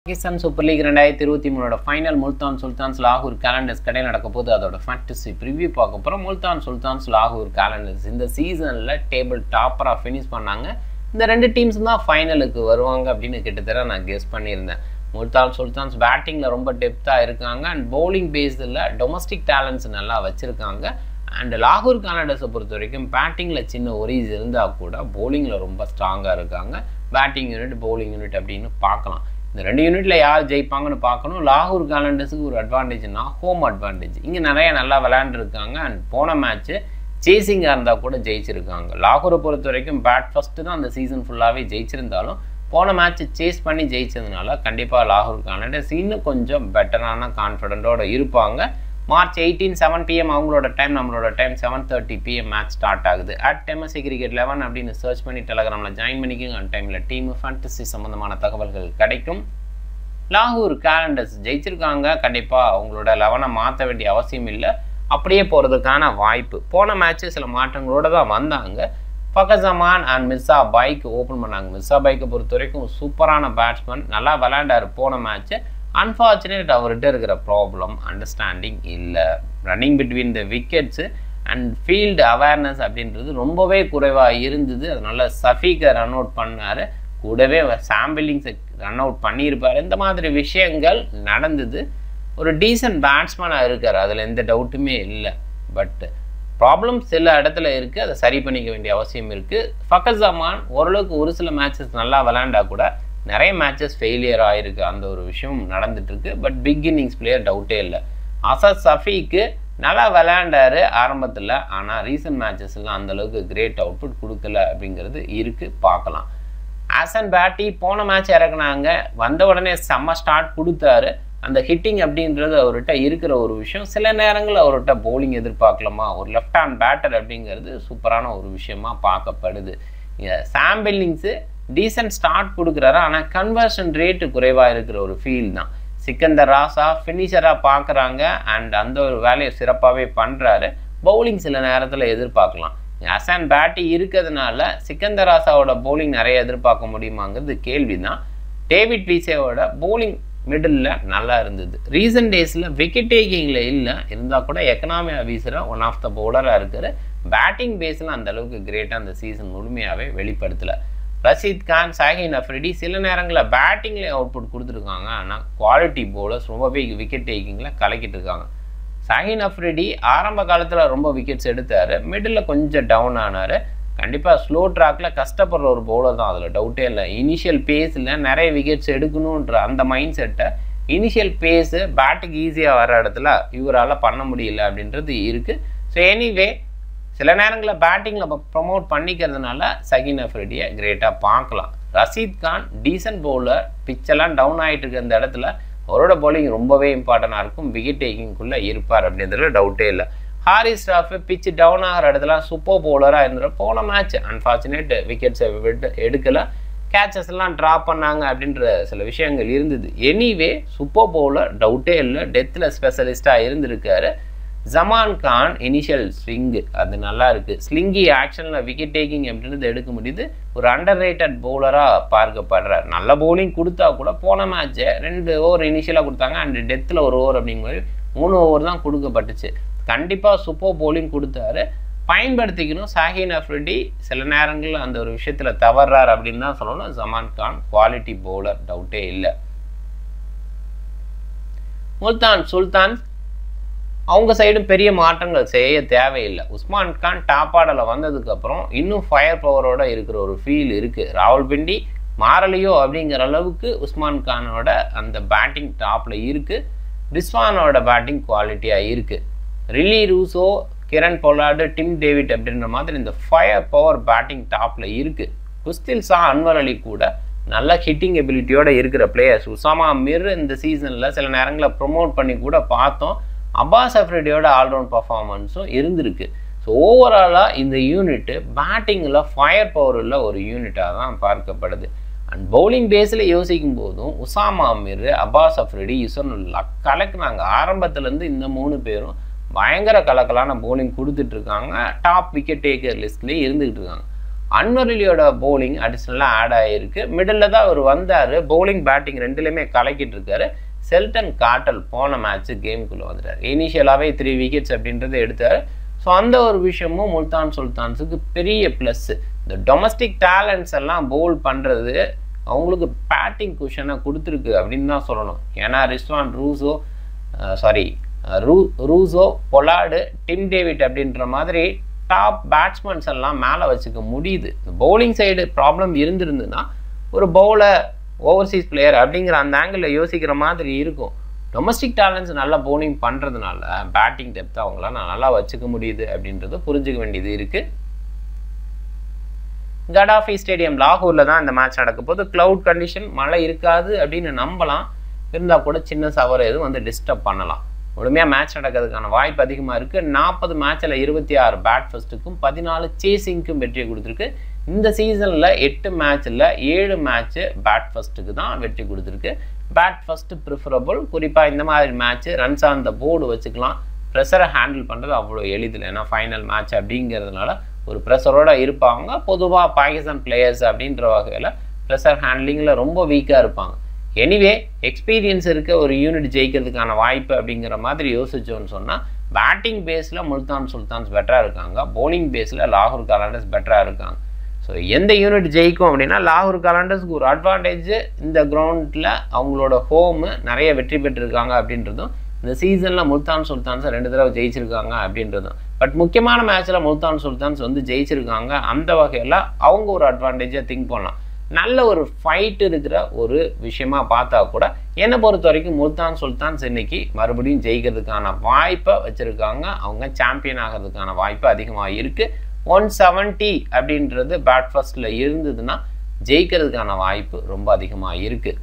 Pakistan super league ரெண்டாயிரத்தி இருபத்தி மூணோட ஃபைனல் முல்தான் சுல்தான்ஸ் லாகூர் கேலண்டர்ஸ் கடையில் நடக்க போது அதோட ஃபேண்டசி ப்ரிவ்யூ பார்க்க போகிறோம் முல்தான் சுல்தான்ஸ் லாகூர் கேலண்டர்ஸ் இந்த சீசனில் டேபிள் டாப்பராக ஃபினிஷ் பண்ணாங்க இந்த ரெண்டு டீம்ஸ் தான் ஃபைனலுக்கு வருவாங்க அப்படின்னு கிட்டத்தட்ட நான் கெஸ் பண்ணியிருந்தேன் முல்தான் சுல்தான்ஸ் பேட்டிங்கில் ரொம்ப டெப்த்தாக இருக்காங்க அண்ட் பவுலிங் பேஸில் டொமஸ்டிக் டேலண்ட்ஸ் நல்லா வச்சுருக்காங்க அண்ட் லாகூர் கேலண்டர்ஸை பொறுத்த வரைக்கும் பேட்டிங்கில் சின்ன ஒரீஸ் இருந்தால் கூட பவுலிங்கில் ரொம்ப ஸ்ட்ராங்காக இருக்காங்க பேட்டிங் யூனிட் பவுலிங் யூனிட் அப்படின்னு பார்க்கலாம் இந்த ரெண்டு யூனிட்ல யார் ஜெயிப்பாங்கன்னு பார்க்கணும் லாகூர் கேலண்டர்ஸுக்கு ஒரு அட்வான்டேஜ்னா ஹோம் அட்வான்டேஜ் இங்கே நிறைய நல்லா விளையாண்டுருக்காங்க அண்ட் போன மேட்ச்சு சேசிங்காக இருந்தால் கூட ஜெயிச்சிருக்காங்க லாகூரை பொறுத்த வரைக்கும் பேட் ஃபஸ்ட்டு தான் அந்த சீசன் ஃபுல்லாகவே ஜெயிச்சிருந்தாலும் போன மேட்ச் சேஸ் பண்ணி ஜெயிச்சதுனால கண்டிப்பாக லாகூர் கேலண்டர்ஸ் இன்னும் கொஞ்சம் பெட்டரான கான்ஃபிடென்ட்டோட இருப்பாங்க மார்ச் எயிட்டீன் செவன் பிஎம் அவங்களோட டைம் நம்மளோட time seven thirty PM match start ஆகுது அட் எம்எஸ்சி கிரிக்கெட் லெவன் அப்படின்னு சர்ச் பண்ணி டெலகிராமில் ஜாயின் பண்ணிக்கோங்க அந்த டைமில் டீம் ஃபேண்டசி சம்மந்தமான தகவல்கள் கிடைக்கும் லாகூர் கேலண்டர்ஸ் ஜெயிச்சிருக்காங்க கண்டிப்பாக அவங்களோட லெவனை மாற்ற வேண்டிய அவசியம் இல்லை அப்படியே போகிறதுக்கான வாய்ப்பு போன மேட்ச்சு சில மாற்றங்களோட தான் வந்தாங்க ஃபகசமான் அண்ட் மிர்சா பைக் ஓப்பன் பண்ணாங்க மிர்சா பைக்கை பொறுத்த வரைக்கும் சூப்பரான பேட்ஸ்மேன் நல்லா விளையாண்டார் போன மேட்ச்சு அன்ஃபார்ச்சுனேட் அவர்கிட்ட இருக்கிற ப்ராப்ளம் அண்டர்ஸ்டாண்டிங் இல்லை running between the wickets and field awareness அப்படின்றது ரொம்பவே குறைவாக இருந்தது அதனால் சஃபீக்கை ரன் அவுட் பண்ணார் கூடவே சாம்பிளிங்ஸை ரன் அவுட் பண்ணியிருப்பார் இந்த மாதிரி விஷயங்கள் நடந்தது ஒரு டீசன்ட் பேட்ஸ்மேனாக இருக்கார் அதில் எந்த டவுட்டுமே இல்லை பட் ப்ராப்ளம் சில இடத்துல இருக்குது அதை சரி பண்ணிக்க வேண்டிய அவசியம் இருக்குது ஃபக்கஸ் அமான் ஓரளவுக்கு ஒரு சில மேட்சஸ் நல்லா விளையாண்டா கூட நிறைய மேட்சஸ் ஃபெயிலியர் ஆகிருக்கு அந்த ஒரு விஷயம் நடந்துட்டுருக்கு பட் பிக் இன்னிங்ஸ் பிளேயர் டவுட்டே இல்லை அசத் சஃபிக்கு நல்லா விளையாண்டாரு ஆரம்பத்தில் ஆனால் ரீசன்ட் மேட்சஸ்லாம் அந்தளவுக்கு கிரேட் அவுட்புட் கொடுக்கல அப்படிங்கிறது இருக்குது பார்க்கலாம் ஆசன் பேட்டி போன மேட்ச் இறக்குனாங்க வந்த உடனே செம்ம ஸ்டார்ட் கொடுத்தாரு அந்த ஹிட்டிங் அப்படின்றது அவர்கிட்ட இருக்கிற ஒரு விஷயம் சில நேரங்களில் அவர்கிட்ட பவுலிங் எதிர்பார்க்கலாமா ஒரு லெஃப்ட் ஹேண்ட் பேட்டர் அப்படிங்கிறது சூப்பரான ஒரு விஷயமா பார்க்கப்படுது சாம்பிள்லிங்ஸு டீசன்ட் ஸ்டார்ட் கொடுக்குறாரு ஆனால் கன்வர்ஷன் ரேட்டு குறைவாக இருக்கிற ஒரு ஃபீல் தான் சிக்கந்தர் ராசா ஃபினிஷராக பார்க்குறாங்க அண்ட் அந்த ஒரு வேலையை சிறப்பாகவே பண்ணுறாரு பவுலிங் சில நேரத்தில் எதிர்பார்க்கலாம் அசான் பேட்டி இருக்கிறதுனால சிக்கந்தர் ராசாவோட பவுலிங் நிறைய எதிர்பார்க்க முடியுமாங்கிறது கேள்வி தான் டேவிட் வீசேவோட பவுலிங் மிடில் நல்லா இருந்தது ரீசன்ட் டேஸில் விக்கெட் டேக்கிங்கில் இல்லை இருந்தால் கூட எக்கனாமியா வீசுகிற ஒன் ஆஃப் த பவுலராக இருக்கிற பேட்டிங் பேஸில் அந்த அளவுக்கு கிரேட்டாக அந்த சீசன் முழுமையாகவே வெளிப்படுத்தலை ரஷீத் கான் சாஹின் அஃப்ரிடி சில நேரங்களில் பேட்டிங்லேயே அவுட்புட் கொடுத்துருக்காங்க ஆனால் குவாலிட்டி பவுலர்ஸ் ரொம்பவே விக்கெட் டேக்கிங்கில் கலக்கிட்டு இருக்காங்க சாஹின் அஃப்ரிடி ஆரம்ப காலத்தில் ரொம்ப விக்கெட்ஸ் எடுத்தார் மிடில் கொஞ்சம் டவுன் ஆனார் கண்டிப்பாக ஸ்லோ ட்ராக்கில் கஷ்டப்படுற ஒரு பவுலர் தான் அதில் டவுட்டே இல்லை இனிஷியல் பேஸில் நிறைய விக்கெட்ஸ் எடுக்கணுன்ற அந்த மைண்ட் செட்டை இனிஷியல் பேஸு பேட்டுக்கு ஈஸியாக வர இடத்துல இவரால் பண்ண முடியல அப்படின்றது இருக்குது ஸோ எனிவே சில நேரங்களில் பேட்டிங்கில் ப்ரமோட் பண்ணிக்கிறதுனால சகின் அஃப்ரிடியை கிரேட்டாக பார்க்கலாம் ரஷீத் கான் டீசன்ட் பவுலர் பிச்செல்லாம் டவுன் ஆகிட்டு இருக்க இந்த இடத்துல அவரோட பவுலிங் ரொம்பவே இம்பார்ட்டண்டாக இருக்கும் விக்கெட் டேக்கிங்குள்ளே இருப்பார் அப்படின்றதுல டவுட்டே இல்லை ஹாரிஸ் ராஃப் பிச் டவுன் ஆகிற இடத்துல சூப்பர் பவுலராக இருந்தால் போன மேட்ச் அன்ஃபார்ச்சுனேட் விக்கெட்ஸை விட்டு எடுக்கலை கேச்சஸ் எல்லாம் ட்ரா பண்ணாங்க அப்படின்ற சில விஷயங்கள் இருந்தது எனிவே சூப்பர் பவுலர் டவுட்டே இல்லை டெத்தில் ஸ்பெஷலிஸ்ட்டாக இருந்திருக்காரு ஜமான் கான் இனிஷியல் ஸ்விங்கு அது நல்லா இருக்குது ஸ்லிங்கி ஆக்ஷனில் விக்கெட் டேக்கிங் அப்படின்றது எடுக்க முடியுது ஒரு அண்டர் ரேட்டட் பவுலராக பார்க்கப்படுறார் நல்ல பவுலிங் கொடுத்தா கூட போன மேட்ச்சை ரெண்டு ஓவர் இனிஷியலாக கொடுத்தாங்க அண்ட் டெத்தில் ஒரு ஓவர் அப்படிங்கும்போது மூணு ஓவர் தான் கொடுக்கப்பட்டுச்சு கண்டிப்பாக சூப்பர் பவுலிங் கொடுத்தாரு பயன்படுத்திக்கணும் சாஹின் அஃப்ரிடி சில நேரங்களில் அந்த ஒரு விஷயத்தில் தவறார் அப்படின்னு தான் சொல்லணும் ஜமான் கான் குவாலிட்டி பவுலர் டவுட்டே இல்லை முல்தான் சுல்தான் அவங்க சைடும் பெரிய மாற்றங்கள் செய்ய தேவையில்லை உஸ்மான் கான் டாப் ஆர்டரில் வந்ததுக்கப்புறம் இன்னும் ஃபயர் பவரோட இருக்கிற ஒரு ஃபீல் இருக்குது ராவல்பிண்டி மாறலையோ அப்படிங்கிற அளவுக்கு உஸ்மான் கானோட அந்த பேட்டிங் டாப்பில் இருக்குது ரிஸ்வானோட பேட்டிங் குவாலிட்டியாக இருக்குது Rilee Rossouw Kieron Pollard Tim David அப்படின்ற மாதிரி இந்த ஃபயர் பவர் பேட்டிங் டாப்பில் இருக்குது குஸ்தில் சா அன்வர் அலி கூட நல்ல ஹிட்டிங் எபிலிட்டியோடு இருக்கிற பிளேயர்ஸ் உசாமா மிர் இந்த சீசனில் சில நேரங்களில் ப்ரொமோட் பண்ணி கூட பார்த்தோம் அப்பாஸ் அஃப்ரிடியோட ஆல்ரவுண்ட் பர்ஃபார்மன்ஸும் இருந்திருக்கு ஸோ ஓவராலாக இந்த யூனிட்டு பேட்டிங்கில் ஃபயர் பவர் உள்ள ஒரு யூனிட்டாக தான் பார்க்கப்படுது அண்ட் பவுலிங் பேஸில் யோசிக்கும் போதும் உசாமா அமீர் அப்பாஸ் அஃப்ரிடி யுசனுல்லா கலக்குனாங்க ஆரம்பத்துலேருந்து இந்த மூணு பேரும் பயங்கர கலக்கலான பவுலிங் கொடுத்துட்ருக்காங்க டாப் விக்கெட் டேக்கர் லிஸ்ட்லேயே இருந்துகிட்டு இருக்காங்க அன்வரலியோட பவுலிங் அடிஷ்னலாக ஆட் ஆகிருக்கு மிடில் தான் அவர் வந்தார் பவுலிங் பேட்டிங் ரெண்டுலேயுமே கலக்கிட்டு இருக்காரு செல்டன் காட்டல் போன மேட்ச்சு கேமுக்குள்ளே வந்துட்டார் இனிஷியலாகவே த்ரீ விக்கெட்ஸ் அப்படின்றத எடுத்தார் ஸோ அந்த ஒரு விஷயமும் முல்தான் சுல்தான்ஸுக்கு பெரிய ப்ளஸ்ஸு இந்த டொமஸ்டிக் டேலண்ட்ஸ் எல்லாம் பவுல் பண்ணுறது அவங்களுக்கு பேட்டிங் குஷனை கொடுத்துருக்கு அப்படின்னு தான் சொல்லணும் ஏன்னா ரிஸ்வான் ரூசோ சாரி ரூ ரூசோ பொலாடு டிம் டேவிட் அப்படின்ற மாதிரி டாப் பேட்ஸ்மேன்ஸ் எல்லாம் மேலே வச்சுக்க முடியுது பவுலிங் சைடு ப்ராப்ளம் இருந்திருந்துன்னா ஒரு பவுலர் ஓவர்சீஸ் பிளேயர் அப்படிங்கிற அந்த ஆங்கிளில் யோசிக்கிற மாதிரி இருக்கும் டொமஸ்டிக் டேலண்ட்ஸ் நல்லா பவுலிங் பண்ணுறதுனால பேட்டிங் டெப்த் அவங்களாம் நல்லா வச்சுக்க முடியுது அப்படின்றத புரிஞ்சுக்க வேண்டியது இருக்குது கடாஃபி ஸ்டேடியம் லாகூரில் தான் இந்த மேட்ச் நடக்க போது க்ளவுட் கண்டிஷன் மழை இருக்காது அப்படின்னு நம்பலாம் இருந்தால் கூட சின்ன சவர எதுவும் வந்து டிஸ்டர்ப் பண்ணலாம் முழுமையாக மேட்ச் நடக்கிறதுக்கான வாய்ப்பு அதிகமாக இருக்குது நாற்பது மேட்ச்சில் இருபத்தி ஆறு பேட் ஃபஸ்ட்டுக்கும் பதினாலு சேசிங்க்கும் வெற்றியை கொடுத்துருக்கு இந்த சீசனில் எட்டு மேட்ச்சில் ஏழு மேட்ச்சு பேட் ஃபஸ்ட்டுக்கு தான் வெற்றி கொடுத்துருக்கு பேட் ஃபஸ்ட்டு ப்ரிஃபரபுள் குறிப்பாக இந்த மாதிரி match runs on the board வச்சுக்கலாம் ப்ரெஷரை ஹேண்டில் பண்ணுறது அவ்வளோ எளிதில் ஏன்னா ஃபைனல் மேட்ச் அப்படிங்கிறதுனால ஒரு ப்ரெஷரோடு இருப்பாங்க பொதுவாக பாகிஸ்தான் பிளேயர்ஸ் அப்படின்ற வகையில் ப்ரெஷர் ஹேண்ட்லிங்கில் ரொம்ப வீக்காக இருப்பாங்க எனிவே எக்ஸ்பீரியன்ஸ் இருக்க ஒரு யூனிட் ஜெயிக்கிறதுக்கான வாய்ப்பு அப்படிங்கிற மாதிரி யோசிச்சோன்னு சொன்னால் பேட்டிங் பேஸில் முல்தான் சுல்தான்ஸ் பெட்டராக இருக்காங்க பவுலிங் பேஸில் லாகூர் கலாண்டர்ஸ் பெட்டராக இருக்காங்க ஸோ எந்த யூனிட் ஜெயிக்கும் அப்படின்னா லாகூர் கலாண்டர்ஸ்க்கு ஒரு அட்வான்டேஜ் இந்த கிரவுண்டில் அவங்களோட ஹோமு நிறைய வெற்றி பெற்றிருக்காங்க அப்படின்றதும் இந்த சீசனில் முல்தான் சுல்தான்ஸை ரெண்டு தடவை ஜெயிச்சிருக்காங்க அப்படின்றதும் பட் முக்கியமான மேட்ச்சில் முல்தான் சுல்தான்ஸ் வந்து ஜெயிச்சிருக்காங்க அந்த வகையில் அவங்க ஒரு அட்வான்டேஜாக திங்க் பண்ணலாம் நல்ல ஒரு ஃபைட் இருக்கிற ஒரு விஷயமா பார்த்தா கூட என்னை பொறுத்த வரைக்கும் முல்தான் சுல்தான்ஸ் இன்னைக்கு மறுபடியும் ஜெயிக்கிறதுக்கான வாய்ப்பை வச்சுருக்காங்க அவங்க சாம்பியன் ஆகிறதுக்கான வாய்ப்பு அதிகமாக இருக்குது ஒன் செவன்ட்டி அப்படின்றது பேட் ஃபஸ்ட்டில் இருந்ததுன்னா ஜெயிக்கிறதுக்கான வாய்ப்பு ரொம்ப அதிகமாக இருக்குது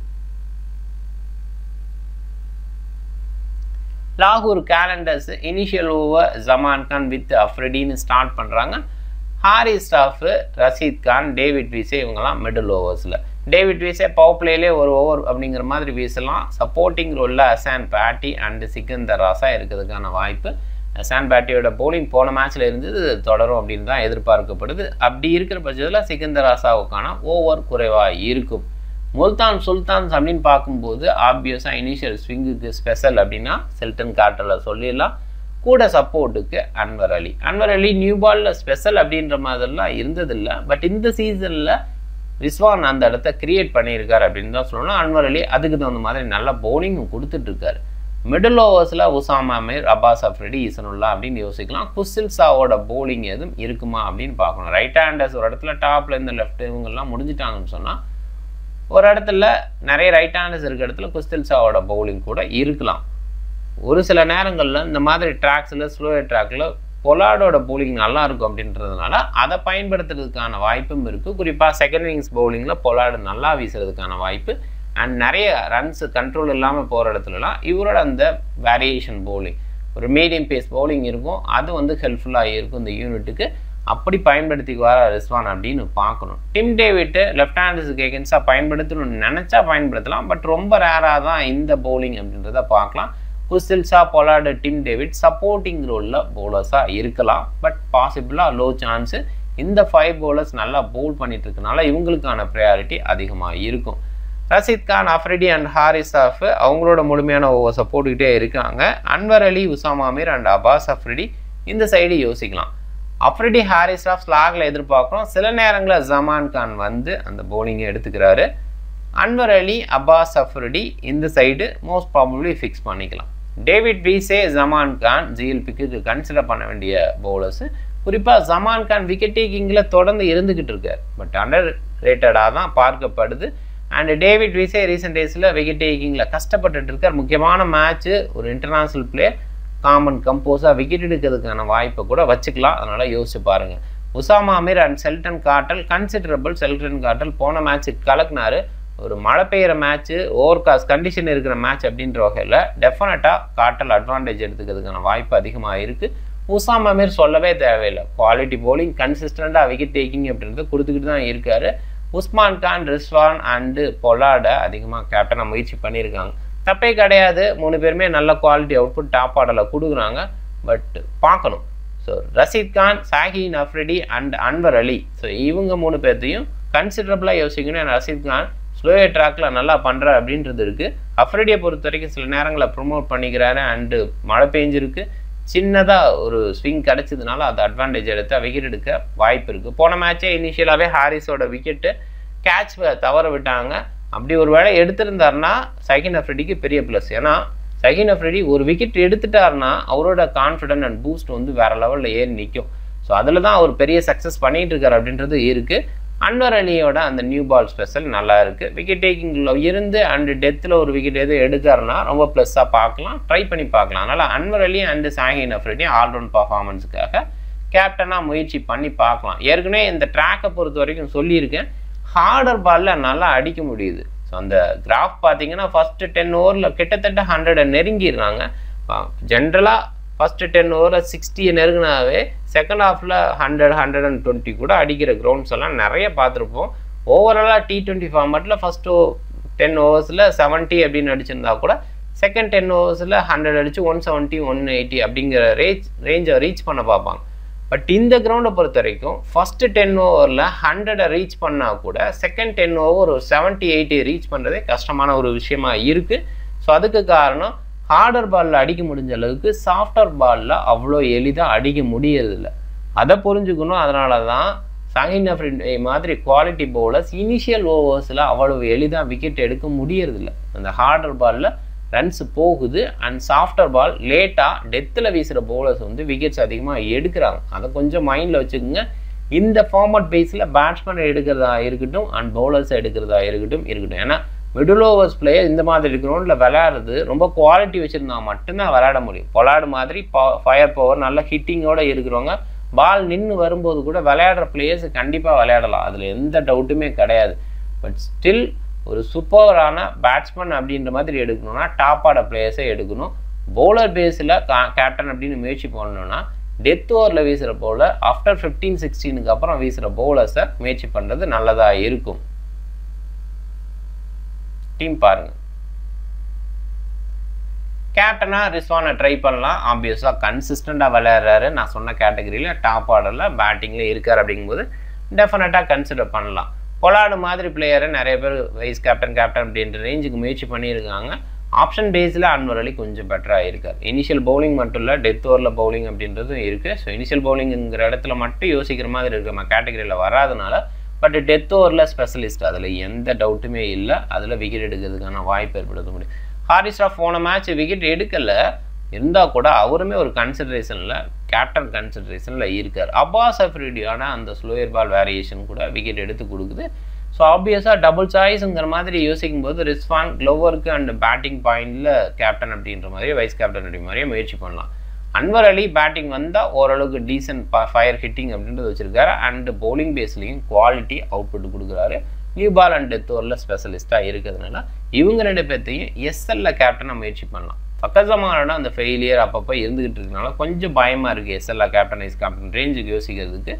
லாகூர் Qalandars initial over Zaman Khan with அஃப்ரெடின்னு ஸ்டார்ட் பண்ணுறாங்க ஹாரி ஸ்டாஃபு ரஷீத் கான் டேவிட் வீசே இவங்கெல்லாம் மிடில் ஓவர்ஸில் டேவிட் வீசே பவர் பிளேலே ஒரு ஓவர் அப்படிங்கிற மாதிரி வீசலாம் சப்போர்ட்டிங் ரோலில் அசான் பேட்டி அண்டு சிக்கந்தர் ராசா இருக்கிறதுக்கான வாய்ப்பு அசான் பேட்டியோட போலிங் போன மேட்ச்சில் இருந்தது தொடரும் அப்படின்னு தான் எதிர்பார்க்கப்படுது அப்படி இருக்கிற பட்சத்தில் சிக்கந்தர் ராசாவுக்கான ஓவர் குறைவாக இருக்கும் முல்தான் சுல்தான்ஸ் அப்படின்னு பார்க்கும்போது ஆப்வியஸாக இனிஷியல் ஸ்விங்குக்கு ஸ்பெஷல் அப்படின்னா செல்டன் கார்டரில் சொல்லிடலாம் கூட சப்போர்ட்டுக்கு அன்வர் அலி அன்வர் அலி நியூ பாலில் ஸ்பெஷல் அப்படின்ற மாதிரிலாம் இருந்ததில்லை பட் இந்த சீசனில் ரிஸ்வான் அந்த இடத்த கிரியேட் பண்ணியிருக்காரு அப்படின்னு தான் சொல்லணும் அன்வர் அலி அதுக்கு தகுந்த மாதிரி நல்ல பவுலிங்கும் கொடுத்துட்ருக்காரு மிடில் ஓவர்ஸில் உசாமா மீர் அப்பாஸ் அஃப்ரிடி ஈசனுல்லா அப்படின்னு யோசிக்கலாம் குசில்சாவோட பவுலிங் எதுவும் இருக்குமா அப்படின்னு பார்க்கணும் ரைட் ஹேண்டர்ஸ் ஒரு இடத்துல டாப்ல இந்த லெஃப்ட் இவங்கெல்லாம் முடிஞ்சிட்டாங்கன்னு சொன்னால் ஒரு இடத்துல நிறைய ரைட் ஹேண்டர்ஸ் இருக்க இடத்துல குஸ்தில்சாவோட பவுலிங் கூட இருக்கலாம் ஒரு சில நேரங்களில் இந்த மாதிரி ட்ராக்ஸில் ஸ்லோ ட்ராக்கில் பொலாடோட பவுலிங் நல்லா இருக்கும் அப்படின்றதுனால அதை பயன்படுத்துறதுக்கான வாய்ப்பும் இருக்குது குறிப்பாக செகண்ட் இன்னிங்ஸ் பவுலிங்கில் பொலாடு நல்லா வீசுறதுக்கான வாய்ப்பு அண்ட் நிறைய ரன்ஸ் கண்ட்ரோல் இல்லாமல் போகிற இடத்துலலாம் இவரோட அந்த வேரியேஷன் பவுலிங் ஒரு மீடியம் பேஸ் பவுலிங் இருக்கும் அது வந்து ஹெல்ப்ஃபுல்லாக இருக்கும் இந்த யூனிட்டுக்கு அப்படி பயன்படுத்திக்குவாரா ரிஸ்வான் அப்படின்னு பார்க்கணும் டிம் டேவிட்டு லெஃப்ட் ஹேண்டர்ஸுக்கு எகென்ஸ்டாக பயன்படுத்தணும்னு நினச்சா பயன்படுத்தலாம் பட் ரொம்ப ரேராக தான் இந்த பவுலிங் அப்படின்றத பார்க்கலாம் குஸ்தில்ஸா பொலாடு டிம் டேவிட் சப்போர்ட்டிங் ரோலில் பவுலர்ஸாக இருக்கலாம் பட் பாசிபிளாக லோ சான்ஸு இந்த ஃபைவ் பவுலர்ஸ் நல்லா பவுல் பண்ணிட்டு இருக்கனால இவங்களுக்கான ப்ரையாரிட்டி அதிகமாக இருக்கும் ரஷீத் கான் அஃப்ரிடி அண்ட் ஹாரிஸ் ஆஃப் அவங்களோட முழுமையான ஓவர்ஸை போட்டுக்கிட்டே இருக்காங்க அன்வர் அலி உசாமா மீர் அண்ட் அபாஸ் அஃப்ரிடி இந்த சைடு யோசிக்கலாம் அஃப்ரிடி ஹாரிஸ் ஆஃப் ஸ்லாகில் எதிர்பார்க்குறோம் சில நேரங்களில் ஜமான் கான் வந்து அந்த பவுலிங்கை எடுத்துக்கிறாரு அன்வர் அலி அப்பாஸ் அஃப்ரிடி இந்த சைடு மோஸ்ட் ப்ராபப்ளி ஃபிக்ஸ் பண்ணிக்கலாம் டேவிட் வீசே ஜமான் கான் ஜிஎல்பிக்கு கன்சிடர் பண்ண வேண்டிய பவுலர்ஸு குறிப்பாக ஜமான் கான் விக்கெட் டேக்கிங்கில் தொடர்ந்து இருந்துக்கிட்டு இருக்கார் பட் அண்டர் ரேட்டடாக தான் பார்க்கப்படுது அண்ட் டேவிட் வீசே ரீசெண்ட் டேஸில் விக்கெட் டேக்கிங்கில் கஷ்டப்பட்டுட்டு இருக்கார் முக்கியமான மேட்ச்சு ஒரு இன்டர்நேஷ்னல் பிளேயர் காமன் கம்போஸாக விக்கெட் எடுக்கிறதுக்கான வாய்ப்பை கூட வச்சுக்கலாம் அதனால் யோசிச்சு பாருங்கள் Usama Amir and Sheldon Cottrell considerable Sheldon Cottrell போன மேட்ச்சுக்கு கலக்குனாரு ஒரு மழை பெய்கிற மேட்ச்சு ஓவர் காஸ்ட் கண்டிஷன் இருக்கிற மேட்ச் அப்படின்ற வகையில் டெஃபினட்டாக காட்டல் அட்வான்டேஜ் எடுத்துக்கிறதுக்கான வாய்ப்பு அதிகமாக இருக்குது உசாம் அமீர் சொல்லவே தேவையில்லை குவாலிட்டி போலிங் கன்சிஸ்டண்ட்டாக விக்கெட் டேக்கிங் அப்படின்றத கொடுத்துக்கிட்டு தான் இருக்காரு உஸ்மான் கான் ரிஸ்வான் அண்டு பொலாட அதிகமாக கேப்டனாக முயற்சி பண்ணியிருக்காங்க தப்பே கிடையாது மூணு பேருமே நல்ல குவாலிட்டி அவுட்புட் டாப் ஆர்டரில் கொடுக்குறாங்க பட் பார்க்கணும் so Rashid Khan Shaheen Afridi and Anwar Ali so இவங்க மூணு பேர்த்தையும் கன்சிடரபிளாக யோசிக்கணும் ஏன்னா ரஷீத் கான் ஸ்லோயர் ட்ராக்கில் நல்லா பண்ணுற அப்படின்றது இருக்குது அஃப்ரிடியை பொறுத்த வரைக்கும் சில நேரங்களில் ப்ரொமோட் பண்ணிக்கிறாரு அண்டு மழை பெஞ்சிருக்கு சின்னதாக ஒரு ஸ்விங் கிடச்சதுனால அது அட்வான்டேஜ் எடுத்து விக்கெட் எடுக்க வாய்ப்பு இருக்குது போன மேட்சே இனிஷியலாகவே ஹாரிஸோட விக்கெட்டு கேட்ச் தவற விட்டாங்க அப்படி ஒரு வேளை எடுத்திருந்தாருன்னா சைகின் அஃப்ரிடிக்கு பெரிய ப்ளஸ் ஏன்னா சகின் அஃப்ரிடி ஒரு விக்கெட் எடுத்துட்டாருன்னா அவரோட கான்ஃபிடென்ட் அண்ட் பூஸ்ட் வந்து வேற லெவலில் ஏறி நிற்கும் ஸோ அதில் தான் அவர் பெரிய சக்ஸஸ் பண்ணிட்டு இருக்காரு அப்படின்றது இருக்குது அன்வர் அலியோட அந்த நியூ பால் ஸ்பெஷல் நல்லா இருக்குது விக்கெட் டேக்கிங்கில் இருந்து அண்டு டெத்தில் ஒரு விக்கெட் எதுவும் எடுக்காருன்னா ரொம்ப ப்ளஸ்ஸாக பார்க்கலாம் ட்ரை பண்ணி பார்க்கலாம் அதனால் அன்வர் அலி அண்டு சாஹின் அஃப்ரிடி ஆல்ரவுண்ட் பர்ஃபார்மன்ஸுக்காக கேப்டனாக முயற்சி பண்ணி பார்க்கலாம் ஏற்கனவே இந்த ட்ராக்கை பொறுத்த வரைக்கும் சொல்லியிருக்கேன் ஹார்டர் பாலில் நல்லா அடிக்க முடியுது ஸோ அந்த கிராஃப் பார்த்தீங்கன்னா ஃபஸ்ட்டு டென் ஓவரில் கிட்டத்தட்ட ஹண்ட்ரடை நெருங்கிடுறாங்க ஜென்ரலாக ஃபஸ்ட்டு டென் ஓவரில் சிக்ஸ்டியை நெருங்கினாவே செகண்ட் ஹாஃபில் ஹண்ட்ரட் ஹண்ட்ரட் அண்ட் டுவெண்ட்டி கூட அடிக்கிற கிரவுண்ட்ஸ் எல்லாம் நிறைய பார்த்துருப்போம் ஓவராலாக டி டுவெண்ட்டி ஃபார்மேட்டில் ஃபஸ்ட்டு டென் ஓவர்ஸில் செவன்ட்டி அப்படின்னு அடிச்சிருந்தா கூட செகண்ட் டென் ஓவர்ஸில் ஹண்ட்ரட் அடித்து ஒன் செவன்ட்டி ஒன் எயிட்டி அப்படிங்கிற ரேஞ்ச் ரேஞ்சை ரீச் பண்ண பார்ப்பாங்க பட் இந்த கிரவுண்டை பொறுத்த வரைக்கும் ஃபஸ்ட்டு டென் ஓவரில் ஹண்ட்ரடை ரீச் பண்ணால் கூட செகண்ட் டென் ஓவர் ஒரு செவன்ட்டி எயிட்டி ரீச் பண்ணுறதே கஷ்டமான ஒரு விஷயமா இருக்குது ஸோ அதுக்கு காரணம் ஹார்டர் பாலில் அடிக்க முடிஞ்ச அளவுக்கு சாஃப்டர் பாலில் அவ்வளோ எளிதாக அடிக்க முடியறதில்ல அதை புரிஞ்சுக்கணும் அதனால தான் சங்கின் அஃப்ரிடி மாதிரி குவாலிட்டி பவுலர்ஸ் இனிஷியல் ஓவர்ஸில் அவ்வளவு எளிதாக விக்கெட் எடுக்க முடியறதில்ல அந்த ஹார்டர் பாலில் ரன்ஸ் போகுது அண்ட் சாஃப்டர் பால் லேட்டாக டெத்தில் வீசுகிற பவுலர்ஸ் வந்து விக்கெட்ஸ் அதிகமாக எடுக்கிறாங்க அதை கொஞ்சம் மைண்டில் வச்சுக்கோங்க இந்த ஃபார்மட் பேஸில் பேட்ஸ்மேன் எடுக்கிறதா இருக்கட்டும் அண்ட் பவுலர்ஸ் எடுக்கிறதா இருக்கட்டும் இருக்கட்டும் ஏன்னா மிடில் ஓவர்ஸ் பிளேயர் இந்த மாதிரி கிரவுண்டில் விளையாடுறது ரொம்ப குவாலிட்டி வச்சுருந்தா மட்டும்தான் விளையாட முடியும் பொலாடு மாதிரி ஃபயர் பவர் நல்ல ஹிட்டிங்கோடு இருக்கிறவங்க பால் நின்று வரும்போது கூட விளையாடுற பிளேயர்ஸ் கண்டிப்பாக விளையாடலாம் அதில் எந்த டவுட்டுமே கிடையாது பட் ஸ்டில் ஒரு சூப்பரான பேட்ஸ்மேன் அப்படின்ற மாதிரி எடுக்கணும்னா டாப் ஆட பிளேயர்ஸை எடுக்கணும் பவுலர் பேஸில் கேப்டன் அப்படின்னு முயற்சி பண்ணணும்னா டெத் ஓவரில் வீசுகிற பவுலர் ஆஃப்டர் ஃபிஃப்டீன் சிக்ஸ்டீனுக்கு அப்புறம் வீசுகிற பவுலர்ஸை முயற்சி பண்ணுறது நல்லதாக இருக்கும் டீம் பாருங்க கேப்டனாக ரிஸ்வானை ட்ரை பண்ணலாம் ஆப்வியஸாக கன்சிஸ்டண்ட்டாக விளையாடுறாரு நான் சொன்ன கேட்டகரியில் டாப் ஆர்டரில் பேட்டிங்கில் இருக்கார் அப்படிங்கும்போது டெஃபினட்டாக கன்சிடர் பண்ணலாம் பொலாடு மாதிரி பிளேயரை நிறைய பேர் வைஸ் கேப்டன் கேப்டன் அப்படின்ற ரேஞ்சுக்கு முயற்சி பண்ணியிருக்காங்க ஆப்ஷன் பேஸில் அன்வர் அலி கொஞ்சம் பெட்டராக இருக்கார் இனிஷியல் பவுலிங் மட்டும் இல்லை டெத் ஓவரில் பவுலிங் அப்படின்றதும் இருக்குது ஸோ இனிஷியல் பவுலிங்கிற இடத்துல மட்டும் யோசிக்கிற மாதிரி இருக்கிற கேட்டகரியில் வராதனால பட் டெத் ஓவரில் ஸ்பெஷலிஸ்ட் அதில் எந்த டவுட்டுமே இல்லை அதில் விக்கெட் எடுக்கிறதுக்கான வாய்ப்பு ஏற்படுத்த முடியும் ஹாரிஸ் ராஃப் போன மேட்ச் விக்கெட் எடுக்கலை இருந்தால் கூட அவருமே ஒரு கன்சிடரேஷனில் கேப்டன் கன்சிடரேஷனில் இருக்கார் அப்பாஸ் அஃப்ரிடியான அந்த ஸ்லோயர் பால் வேரியேஷன் கூட விக்கெட் எடுத்து கொடுக்குது ஸோ ஆப்வியஸாக டபுள் சாய்ஸுங்கிற மாதிரி யோசிக்கும் போது ரிஸ்வான் க்ளோவருக்கு அண்ட் பேட்டிங் பாயிண்டில் கேப்டன் அப்படின்ற மாதிரியே வைஸ் கேப்டன் அப்படி மாதிரியே முயற்சி பண்ணலாம் அன்வர் அலி பேட்டிங் வந்தால் ஓரளவுக்கு டீசென்ட் ஃபயர் ஹிட்டிங் அப்படின்றது வச்சிருக்காரு அண்ட் பவுலிங் பேஸ்லையும் குவாலிட்டி அவுட்புட் கொடுக்குறாரு நியூ பால் அண்ட் டெத் ஓவரில் ஸ்பெஷலிஸ்ட்டாக இருக்கிறதுனால இவங்க ரெண்டு பேர்த்தையும் எஸ்எல்ல கேப்டனை முயற்சி பண்ணலாம் பக்கசமான அந்த ஃபெயிலியர் அப்பப்போ இருந்துகிட்டு இருக்கனால கொஞ்சம் பயமாக இருக்குது எஸ்எல்ஆ கேப்டன் ஐஸ் கேப்டன் ரேஞ்சுக்கு யோசிக்கிறதுக்கு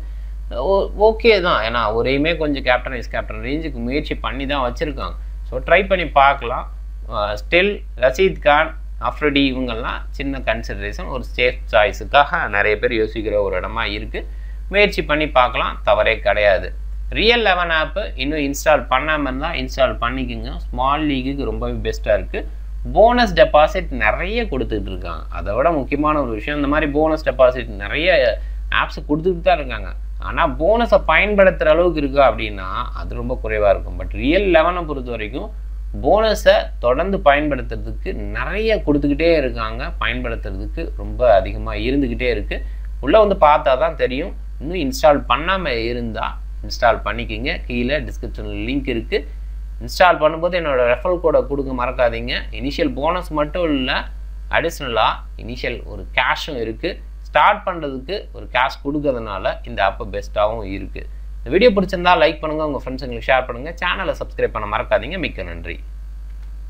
ஓகே தான் ஏன்னா ஒரேயுமே கொஞ்சம் கேப்டன் ஐஸ் கேப்டன் ரேஞ்சுக்கு முயற்சி பண்ணி தான் வச்சுருக்காங்க ஸோ ட்ரை பண்ணி பார்க்கலாம் ஸ்டில் ரஷீத் கான் அஃப்ரிடி இவங்கெல்லாம் சின்ன கன்சிடரேஷன் ஒரு சேஃப் சாய்ஸுக்காக நிறைய பேர் யோசிக்கிற ஒரு இடமா இருக்குது முயற்சி பண்ணி பார்க்கலாம் தவறே கிடையாது ரியல் லெவன் ஆப்பு இன்னும் இன்ஸ்டால் பண்ணாமல் இருந்தால் இன்ஸ்டால் பண்ணிக்கோங்க ஸ்மால் லீக்குக்கு ரொம்பவே பெஸ்ட்டாக இருக்குது போனஸ் டெபாசிட் நிறைய கொடுத்துட்டு இருக்காங்க அதை விட முக்கியமான ஒரு விஷயம் இந்த மாதிரி போனஸ் டெபாசிட் நிறைய ஆப்ஸ் கொடுத்துட்டு தான் இருக்காங்க ஆனால் போனஸை பயன்படுத்துகிற அளவுக்கு இருக்கா அப்படின்னா அது ரொம்ப குறைவாக இருக்கும் பட் ரியல் லெவனை பொறுத்த வரைக்கும் போனஸை தொடர்ந்து பயன்படுத்துறதுக்கு நிறைய கொடுத்துக்கிட்டே இருக்காங்க பயன்படுத்துறதுக்கு ரொம்ப அதிகமாக இருந்துக்கிட்டே இருக்குது உள்ளே வந்து பார்த்தா தான் தெரியும் இன்னும் இன்ஸ்டால் பண்ணாமல் இருந்தால் இன்ஸ்டால் பண்ணிக்கிங்க கீழே டிஸ்கிரிப்ஷனில் லிங்க் இருக்குது இன்ஸ்டால் பண்ணும்போது என்னோட ரெஃபரல் கோடை கொடுக்க மறக்காதீங்க இனிஷியல் போனஸ் மட்டும் இல்லை அடிஷ்னலாக இனிஷியல் ஒரு கேஷும் இருக்குது ஸ்டார்ட் பண்ணுறதுக்கு ஒரு கேஷ் கொடுக்கறதுனால இந்த ஆப்பு பெஸ்ட்டாகவும் இருக்குது இந்த வீடியோ பிடிச்சிருந்தா லைக் பண்ணுங்கள் உங்கள் ஃப்ரெண்ட்ஸுங்களுக்கு ஷேர் பண்ணுங்கள் சேனலை சப்ஸ்கிரைப் பண்ண மறக்காதீங்க மிக்க நன்றி